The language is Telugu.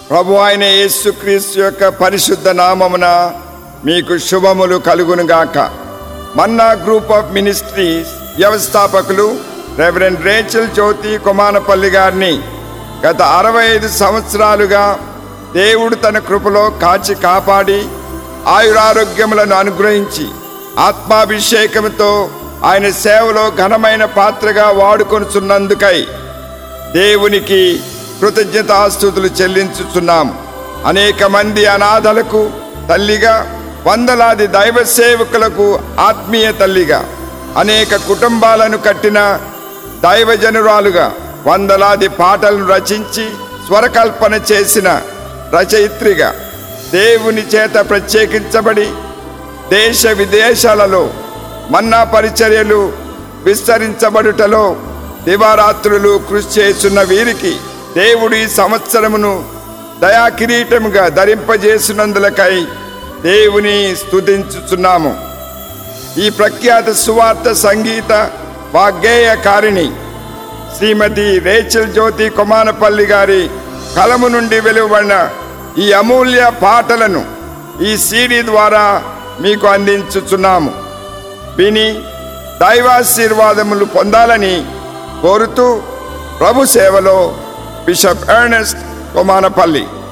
ప్రభు అయిన యేసుక్రీస్తు యొక్క పరిశుద్ధ నామమున మీకు శుభములు కలుగునుగాక మన్నా గ్రూప్ ఆఫ్ మినిస్ట్రీస్ వ్యవస్థాపకులు రెవరెండ్ రేచల్ జ్యోతి కుమానపల్లి గారిని గత అరవై ఐదు సంవత్సరాలుగా దేవుడు తన కృపలో కాచి కాపాడి ఆయురారోగ్యములను అనుగ్రహించి ఆత్మాభిషేకంతో ఆయన సేవలో ఘనమైన పాత్రగా వాడుకొనుచున్నందుకై దేవునికి కృతజ్ఞతాస్తుతులు చెల్లించుచున్నాం అనేక మంది అనాథలకు తల్లిగా వందలాది దైవ సేవకులకు ఆత్మీయ తల్లిగా అనేక కుటుంబాలను కట్టిన దైవజనురాలుగా వందలాది పాటలను రచించి స్వరకల్పన చేసిన రచయిత్రిగా దేవుని చేత ప్రత్యేకించబడి దేశ విదేశాలలో మన్నా పరిచర్యలు విస్తరించబడుటలో దివారాత్రులు కృషి చేస్తున్న వీరికి దేవుడు ఈ సంవత్సరమును దయా కిరీటముగా ధరింపజేసినందులకై దేవుని స్తుతించుచున్నాము ఈ ప్రఖ్యాత సువార్త సంగీత వాగ్గేయకారిణి శ్రీమతి రేచల్ జ్యోతి కొమానపల్లి గారి కలము నుండి వెలువడిన ఈ అమూల్య పాటలను ఈ సీడీ ద్వారా మీకు అందించుచున్నాము విని దైవాశీర్వాదములు పొందాలని కోరుతూ ప్రభు సేవలో బిషప్ ఎర్నెస్ట్ కొమానపల్లి